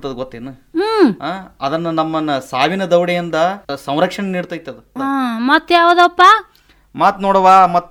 ಬರ್ತದ ಗೊತ್ತೇನು ಹ್ಮ್ ಆ ಅದನ್ನ ನಮ್ಮನ್ನ ಸಾವಿನ ದೌಡೆಯಿಂದ ಸಂರಕ್ಷಣೆ ನೀಡ್ತೈತೆ ಅದು ಹಾ ಮತ್ ಯಾವ್ದಪ್ಪ ಮತ್ ನೋಡವ ಮತ್ತ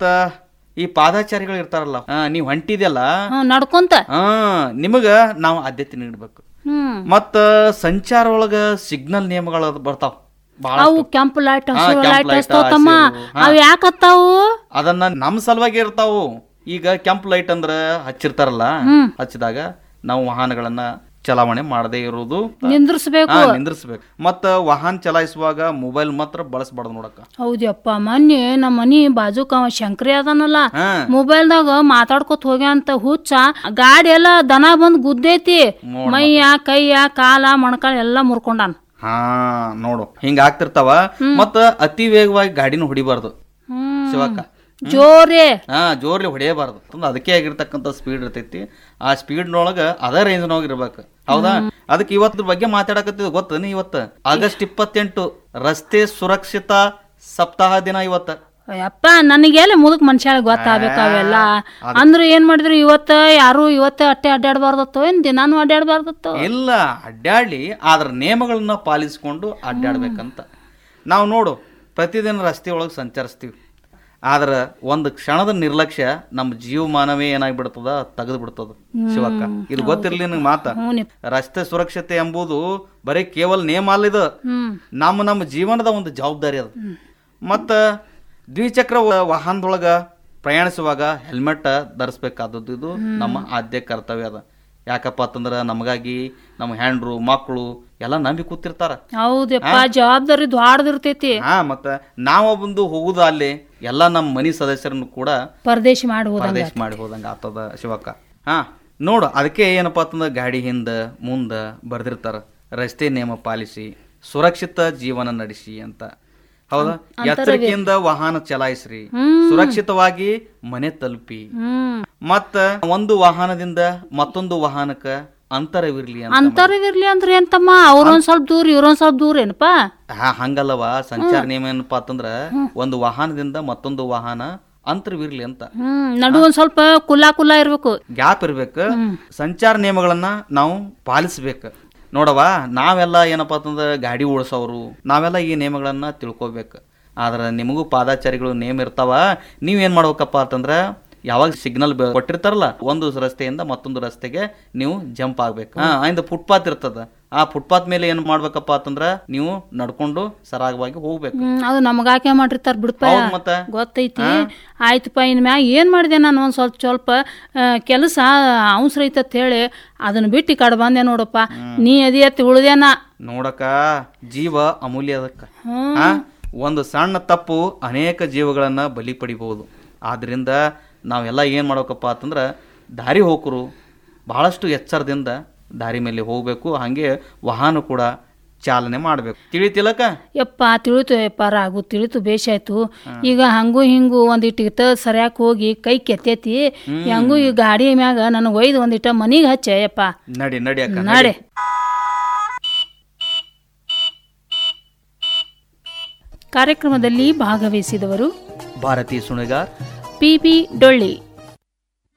ಈ ಪಾದಾಚಾರಿಗಳು ಇರ್ತಾರಲ್ಲ ಆ, ನೀವ್ ಹೊಂಟಿದ್ಯಲ್ಲ ಹ್ಮ್ ನಡ್ಕೊಂತ ಆ ನಿಮಗ ನಾವು ಆದ್ಯತೆ ನೀಡ್ಬೇಕು ಹ್ಮ್ ಮತ್ತ ಸಂಚಾರ ಒಳಗ ಸಿಗ್ನಲ್ ನಿಯಮಗಳು ಅದ್ ಬರ್ತಾವ ಬಹಳ ಅವು ಕೆಂಪು ಲೈಟ್ ಹಾ, ಹಸಿರು ಕೆಂಪ್ ಲೈಟ್ light, ಹಚ್ತಾವತಮ್ಮ ಹಸಿರು, ಹಾ. ಅವ್ ಯಾಕೆ ಹತ್ತಾವು ಅದನ್ನ ನಮ್ ಸಲುವಾಗಿ ಇರ್ತಾವು ಈಗ ಕೆಂಪ್ ಲೈಟ್ ಅಂದ್ರ ಹಚ್ಚಿರ್ತಾರಲ್ಲ ಹ್ಮ್. ಹಚ್ಚಿದಾಗ ನಾವು ವಾಹನಗಳನ್ನ ಚಲಾವಣೆ ಮಾಡದೇ ಇರುವುದು ನಿಂದ್ರಿಸ್ಬೇಕು ಹಾ, ನಿಂದ್ರಿಸ್ಬೇಕು ಮತ್ತ ವಾಹನ ಚಲಾಯಿಸುವಾಗ ಮೊಬೈಲ್ ಮಾತ್ರ ಬಳಸಬಾರ್ದು ನೋಡಕ್ಕ ಹೌದಪ್ಪ ಮೊನ್ನೆ ನಮ್ಮ ಮನಿ ಬಾಜುಕ ಅವ ಶಂಕರಿ ಅದನಲ್ಲ ಹಾ ಮೊಬೈಲ್ದಾಗ ಮಾತಾಡ್ಕೊತ ಹೋಗ್ಯಾಂತ ಹುಚ್ಚ ಗಾಡಿ ಎಲ್ಲ ದನ ಬಂದ್ ಗುದ್ದೈತಿ ಮೈಯ ಕೈಯ ಕಾಲ ಮೊಣಕಾಲ ಎಲ್ಲ ಮುರ್ಕೊಂಡಾನ ಹಾ ನೋಡು ಹಿಂಗ ಆಗ್ತಿರ್ತಾವ ಮತ್ತ ಅತಿ ವೇಗವಾಗಿ ಗಾಡಿನ ಹೊಡಿಬಾರ್ದು ಹ್ಮ್ ಶಿವಕ್ಕ ಜೋರೇ ಹಾ ಜೋರ್ಲಿ ಹೊಡೆಯಬಾರ್ದು ಅಂದ್ರೆ ಅದಕ್ಕೆ ಆಗಿರ್ತಕ್ಕಂಥ ಸ್ಪೀಡ್ ಇರ್ತೈತಿ ಆ ಸ್ಪೀಡ್ನೊಳಗ ಅದ ರೇಂಜ್ನೊಳಗ ಇರ್ಬೇಕು ಹೌದಾ ಅದಕ್ಕೆ ಇವತ್ತರ ಬಗ್ಗೆ ಮಾತಾಡಕತ್ತಿದ್ ಗೊತ್ತೇನು ಇವತ್ತು ಆಗಸ್ಟ್ ಇಪ್ಪತ್ತೆಂಟು ರಸ್ತೆ ಸುರಕ್ಷಿತ ಸಪ್ತಾಹ ದಿನ ಇವತ್ತ ಯಪ್ಪ ನನಗೆಲ್ಲ ಮುದುಕ್ ಮನುಷ್ಯ ಗೊತ್ತಾಗ್ಬೇಕು ಅವೆಲ್ಲ ಅಂದ್ರೆ ಏನ್ ಮಾಡಿದ್ರು ಇವತ್ತ ಯಾರು ಇವತ್ತ ಅಟ್ಟೆ ಅಡ್ಡಾಡ್ಬಾರ್ದತ್ತೋ ಏನ್ ದಿನಾನು ಅಡ್ಡಾಡ್ಬಾರ್ದತ್ತೋ ಇಲ್ಲ ಅಡ್ಡಾಡ್ಲಿ ಆದ್ರ ನಿಯಮಗಳನ್ನ ಪಾಲಿಸ್ಕೊಂಡು ಅಡ್ಡಾಡ್ಬೇಕಂತ ನಾವು ನೋಡು ಪ್ರತಿದಿನ ರಸ್ತೆ ಒಳಗೆ ಸಂಚರಿಸ್ತೀವಿ ಆದ್ರೆ ಒಂದು ಕ್ಷಣದ ನಿರ್ಲಕ್ಷ್ಯ ನಮ್ಮ ಜೀವಮಾನವೇ ಏನಾಗ್ಬಿಡ್ತದ ತೆಗೆದು ಬಿಡ್ತದ ಶಿವಕ್ಕ ಇದು ಗೊತ್ತಿರ್ಲಿ ನಿನಗೆ ಮಾತ ಹ್ಞೂ ರಸ್ತೆ ಸುರಕ್ಷತೆ ಎಂಬುದು ಬರೀ ಕೇವಲ ನೇಮ ಅಲ್ಲ ಇದು ಹ್ಮ್ ನಮ್ಮ ನಮ್ಮ ಜೀವನದ ಒಂದು ಜವಾಬ್ದಾರಿ ಅದು ಮತ್ತ ದ್ವಿಚಕ್ರ ವ- ವಾಹನದೊಳಗ ಪ್ರಯಾಣಿಸುವಾಗ ಹೆಲ್ಮೆಟ್ ಧರಿಸ್ಬೇಕಾದದ್ದು ಇದು ನಮ್ಮ ಆದ್ಯ ಕರ್ತವ್ಯ ಅದ ಯಾಕಪ್ಪ ಅಂತಂದ್ರ ನಮಗಾಗಿ ನಮ್ಮ ಹೆಂಡ್ರು ಮಕ್ಕಳು ಎಲ್ಲ ನಂಬಿ ಕೂತಿರ್ತಾರ ಹೌದಪ್ಪ ಜವಾಬ್ದಾರಿ ದ್ವಾಡ್ದಿರ್ತೈತಿ ಹಾ ಮತ್ತ ನಾವೊಬ್ಬಂದು ಹೋಗುದು ಅಲ್ಲಿ ಎಲ್ಲ ನಮ್ಮ ಮನಿ ಸದಸ್ಯರನ್ನು ಕೂಡ ಪರದೇಶಿ ಮಾಡಿ ಹೋದಂಗ ಪ್ರದೇಶ ಮಾಡಿ ಹೋದಂಗ ಆತದ ಶಿವಕ್ಕ ಹಾ ನೋಡು ಅದಕ್ಕೆ ಏನಪ್ಪಾ ಅಂತಂದ್ರ ಗಾಡಿ ಹಿಂದ ಮುಂದ ಬರ್ದಿರ್ತಾರ ರಸ್ತೆ ನಿಯಮ ಪಾಲಿಸಿ ಸುರಕ್ಷಿತ ಜೀವನ ನಡೆಸಿ ಅಂತ ಹೌದಾ ಎಚ್ಚರಿಕೆಯಿಂದ ವಾಹನ ಚಲಾಯಿಸ್ರಿ ಸುರಕ್ಷಿತವಾಗಿ ಮನೆ ತಲುಪಿ ಹ್ಮ್ ಮತ್ತ ಒಂದು ವಾಹನದಿಂದ ಮತ್ತೊಂದು ವಾಹನಕ್ಕ ಅಂತರವಿರ್ಲಿ ಅಂತ ಅಂತರವಿರ್ಲಿ ಅಂದ್ರೆ ಎಂತಮ್ಮ ಅವ್ರೊಂದ್ ಸ್ವಲ್ಪ ದೂರ ಇವ್ರೊಂದ್ ಸ್ವಲ್ಪ ದೂರ ಏನಪ್ಪ ಹಾ ಹಂಗಲ್ಲವ ಸಂಚಾರ ನಿಯಮ ಏನಪ್ಪಾ ಅಂತಂದ್ರ ಒಂದು ವಾಹನದಿಂದ ಮತ್ತೊಂದು ವಾಹನ ಅಂತರವಿರ್ಲಿ ಅಂತ ಹ್ಮ್ ನಡು ಒಂದ್ ಸ್ವಲ್ಪ ಕುಲ್ಲಾ ಕುಲ್ಲಾ ಇರ್ಬೇಕು ಗ್ಯಾಪ್ ಇರ್ಬೇಕು ಸಂಚಾರ ನಿಯಮಗಳನ್ನ ನಾವು ಪಾಲಿಸ್ಬೇಕು ನೋಡವ ನಾವೆಲ್ಲ ಏನಪ್ಪಾ ಅಂತಂದ್ರೆ ಗಾಡಿ ಓಡಿಸೋರು ನಾವೆಲ್ಲ ಈ ನಿಯಮಗಳನ್ನ ತಿಳ್ಕೊಬೇಕು ಆದ್ರೆ ನಿಮಗೂ ಪಾದಾಚಾರಿಗಳು ನೇಮ್ ಇರ್ತಾವ ನೀವೇನ್ ಮಾಡ್ಬೇಕಪ್ಪ ಅಂತಂದ್ರೆ ಯಾವಾಗ ಸಿಗ್ನಲ್ ಕೊಟ್ಟಿರ್ತಾರಲ್ಲ ಒಂದು ರಸ್ತೆಯಿಂದ ಮತ್ತೊಂದು ರಸ್ತೆಗೆ ನೀವು ಜಂಪ್ ಆಗ್ಬೇಕು ಹಾ ಇಂದ ಫುಟ್ಪಾತ್ ಇರ್ತದ ಆ ಫುಟ್ಪಾತ್ ಮೇಲೆ ಏನ್ ಮಾಡ್ಬೇಕಪ್ಪ ಅಂತಂದ್ರ ನೀವು ನಡ್ಕೊಂಡು ಸರಾಗವಾಗಿ ಹೋಗ್ಬೇಕು ಹ್ಮ್ ಅದು ನಮಗಾಕೆ ಮಾಡಿರ್ತಾರ ಬಿಡಪ್ಪ ಹೌದ್ ಮತ್ತ ಗೊತ್ತೈತಿ ಆಯ್ತಪ್ಪ ಇನ್ ಮ್ಯಾಗ ಏನ್ ಮಾಡಿದೆ ನಾನು ಒಂದ್ ಸ್ವಲ್ಪ ಸ್ವಲ್ಪ ಕೆಲಸ ಅವಸರ ಐತತ್ ಹೇಳಿ ಅದನ್ನ ಬಿಟ್ಟು ಈ ಕಡೆ ಬಂದೆ ನೋಡಪ್ಪ ನೀ ಅದಿ ಎತ್ತಿ ಉಳ್ದೇನ ನೋಡಕ ಜೀವ ಅಮೂಲ್ಯ ಅದಕ್ಕ ಆ? ಒಂದು ಸಣ್ಣ ತಪ್ಪು ಅನೇಕ ಜೀವಗಳನ್ನ ಬಲಿ ಪಡಿಬಹುದು ಆದ್ರಿಂದ ನಾವೆಲ್ಲ ಏನ್ ಮಾಡ್ಬೇಕಪ್ಪ ಅಂತಂದ್ರ ದಾರಿ ಹೋಕರು ಬಹಳಷ್ಟು ಎಚ್ಚರದಿಂದ ದಾರಿ ಮೇಲೆ ಹೋಗ್ಬೇಕು ಹಾಗೆ ವಾಹನ ಕೂಡ ಚಾಲನೆ ಮಾಡ್ಬೇಕು ತಿಳಿತಿಲ್ಲಕ ಯಪ್ಪ ತಿಳಿತು ಯಪ್ಪ ರಾಗು ತಿಳಿತು ಬೇಷಾಯ್ತು ಈಗ ಹಂಗೂ ಹಿಂಗೂ ಒಂದಿಟ್ಟು ಇಟ್ಟ ಸರಿಯಾಗಿ ಹೋಗಿ ಕೈ ಕೆತ್ತೈತಿ ಹೆಂಗೂ ಈ ಗಾಡಿ ಮ್ಯಾಗ ನನಗೆ ಒಯ್ದು ಒಂದಿಟ್ಟ ಮನಿಗೆ ಹಚ್ಚ ಯಪ್ಪ ನಡಿ ನಡಿ ಅಕ್ಕ ನಾಡೆ ಕಾರ್ಯಕ್ರಮದಲ್ಲಿ ಭಾಗವಹಿಸಿದವರು ಭಾರತಿ ಸುಣಗಾರ್ ಪಿ ಬಿ ಡೊಳ್ಳಿ